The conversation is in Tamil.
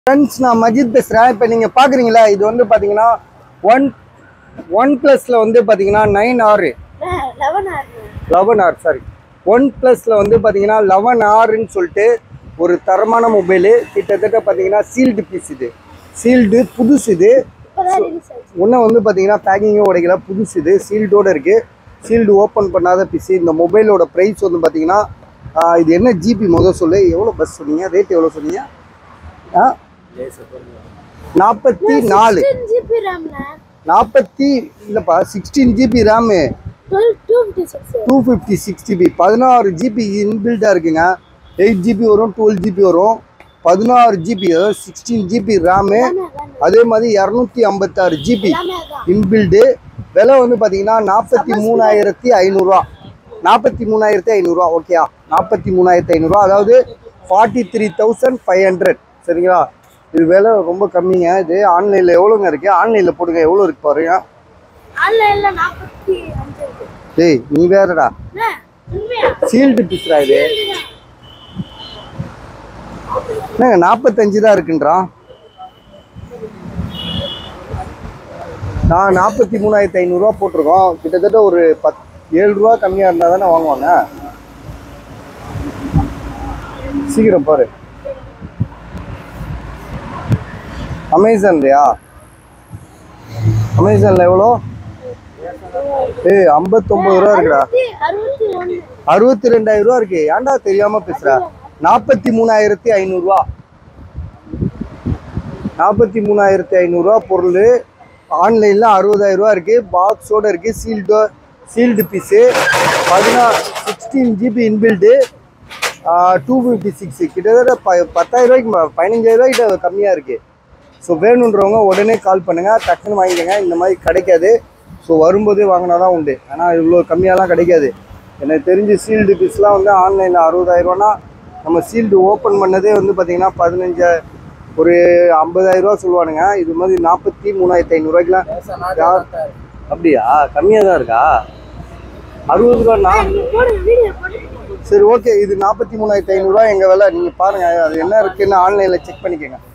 ஃப்ரெண்ட்ஸ் நான் மஜித் பேசுகிறேன் இப்போ நீங்கள் பார்க்குறீங்களா இது வந்து பார்த்தீங்கன்னா ஒன் ஒன் ப்ளஸில் வந்து பார்த்தீங்கன்னா நைன் ஆறு லெவன் ஆறு லெவன் ஆர் சாரி ஒன் ப்ளஸில் வந்து பார்த்தீங்கன்னா லெவன் ஆறுன்னு சொல்லிட்டு ஒரு தரமான மொபைலு கிட்டத்தட்ட பார்த்தீங்கன்னா சீல்டு பீஸ் இது சீல்டு புதுசு இது இப்போதான் ரிலீஸ் ஆச்சு இன்னும் வந்து பார்த்தீங்கன்னா பேக்கிங்கும் உடைக்கல புதுசு இது சீல்டோட இருக்குது சீல்டு ஓப்பன் பண்ணாத பீஸ் இந்த மொபைலோட ப்ரைஸ் வந்து பார்த்தீங்கன்னா ஆஹ், இது என்ன ஜிபி முதல் சொல்லு எவ்வளோ பஸ் சொன்னீங்க ரேட் எவ்வளோ சொன்னீங்க ஆ நாற்பத்தி நாலு ஜிபி ரேம்ல நாற்பத்தி இல்லைப்பா sixteen GB RAM twelve two fifty six two fifty six GB பதினாறு ஜிபி இன்பில்டாக இருக்குங்க எயிட் ஜிபி வரும் டுவெல் ஜிபி வரும் பதினாறு ஜிபி அதாவது சிக்ஸ்டீன் ஜிபி ரேமு அதே மாதிரி இரநூத்தி ஐம்பத்தாறு ஜிபி எல்லாமே அதான் இன்பில்டு விலை வந்து பார்த்தீங்கன்னா நாற்பத்தி மூணாயிரத்தி ஐநூறுரூவா நாற்பத்தி மூணாயிரத்தி ஐநூறுரூவா ஓகேயா நாற்பத்தி மூணாயிரத்தி ஐநூறுரூவா அதாவது forty three thousand five hundred சரிங்களா இது விலை ரொம்ப கம்மிங்க இது ஆன்லைனில் எவ்வளோங்க இருக்குது ஆன்லைனில் போடுங்க எவ்வளோ இருக்கு பாருங்க ஆன்லைன்ல நாற்பத்தி அஞ்சு இருக்கு டேய் நீ வேறடா என்ன? உண்மையா சீல்டு பீஸ்ரா இது என்னங்க நாற்பத்தஞ்சு தான் இருக்குன்றான் நான் நாற்பத்தி மூணாயிரத்தி ஐநூறுரூவா போட்டிருக்கோம் கிட்டத்தட்ட ஒரு பத் ஏழு ரூபா கம்மியாக இருந்தால் தானே வாங்குவாங்க சீக்கிரம் பாரு அமேசான்லையா அமேசானில் எவ்வளோ ஏய் ஐம்பத்தொம்பது ரூபா இருக்குடா அறுபத்தி ஒன்று அறுபத்தி ரெண்டாயிரம் ரூபா இருக்கு ஏன்டா தெரியாம பேசுற நாற்பத்தி மூணாயிரத்தி ஐநூறுரூவா நாற்பத்தி மூணாயிரத்தி ஐநூறுரூவா பொருள் ஆன்லைனில் அறுபதாயிரம் ரூபா இருக்கு பாக்ஸோட இருக்கு சீல்டு சீல்டு பீஸு பதினாறு sixteen GB inbuilt two fifty six கிட்டத்தட்ட ப பத்தாயிரம் ரூபாய்க்கு ம- பதினஞ்சாயிரம் ரூபாய்க்கிட்ட கம்மியாக இருக்கு ஸோ வேணுன்றவங்க உடனே கால் பண்ணுங்க டக்குன்னு வாங்கிக்கோங்க இந்த மாதிரி கிடைக்காது ஸோ வரும்போது வாங்கினா தான் உண்டு ஆனால் இவ்வளோ கம்மியாலாம் கிடைக்காது எனக்கு தெரிஞ்சு சீல்டு பீஸ்லாம் வந்து ஆன்லைனில் அறுபதாயிரரூவானா நம்ம சீல்டு ஓப்பன் பண்ணதே வந்து பார்த்தீங்கன்னா பதினஞ்சு ஒரு ஐம்பதாயிரம் ரூபா சொல்லுவானுங்க இது மாதிரி நாற்பத்தி மூணாயிரத்தி ஐநூறுரூவாய்க்குலாம் யார் அப்படியா கம்மியாக தான் இருக்கா அறுபது ரூபாண்ணா போடுங்க வீடியோ போடுங்க சரி ஓகே இது நாற்பத்தி மூணாயிரத்தி ஐநூறுரூவா எங்கள் விலை நீங்கள் பாருங்கள் அது என்ன இருக்குன்னு ஆன்லைனில் செக் பண்ணிக்கோங்க